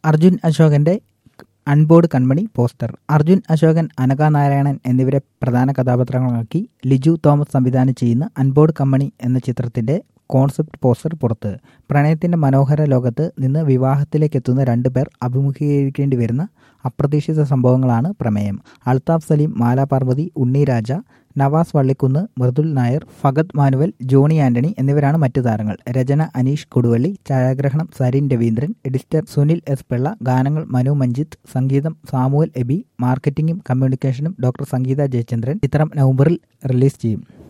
അർജുൻ അശോകന്റെ അൺബോർഡ് കൺമണി പോസ്റ്റർ അർജുൻ അശോകൻ അനഘ നാരായണൻ എന്നിവരെ പ്രധാന കഥാപാത്രങ്ങളാക്കി ലിജു തോമസ് സംവിധാനം ചെയ്യുന്ന അൺബോർഡ് കമ്പനി എന്ന ചിത്രത്തിന്റെ കോൺസെപ്റ്റ് പോസ്റ്റർ പുറത്ത് പ്രണയത്തിന്റെ മനോഹര ലോകത്ത് നിന്ന് വിവാഹത്തിലേക്ക് എത്തുന്ന രണ്ടു പേർ അഭിമുഖീകരിക്കേണ്ടി വരുന്ന അപ്രതീക്ഷിത സംഭവങ്ങളാണ് പ്രമേയം അൽതാഫ് സലീം മാല പാർവതി ഉണ്ണി രാജ നവാസ് വള്ളിക്കുന്ന് മൃദുൽ നായർ ഫഗത് മാനുവൽ ജോണി ആന്റണി എന്നിവരാണ് മറ്റു താരങ്ങൾ രചന അനീഷ് കൊടുവള്ളി ഛായാഗ്രഹണം സരിൻ രവീന്ദ്രൻ എഡിറ്റർ സുനിൽ എസ് പിള്ള ഗാനങ്ങൾ മനു മഞ്ജിത്ത് സംഗീതം സാമുവൽ എബി മാർക്കറ്റിംഗും കമ്മ്യൂണിക്കേഷനും ഡോക്ടർ സംഗീത ജയചന്ദ്രൻ ചിത്രം നവംബറിൽ റിലീസ് ചെയ്യും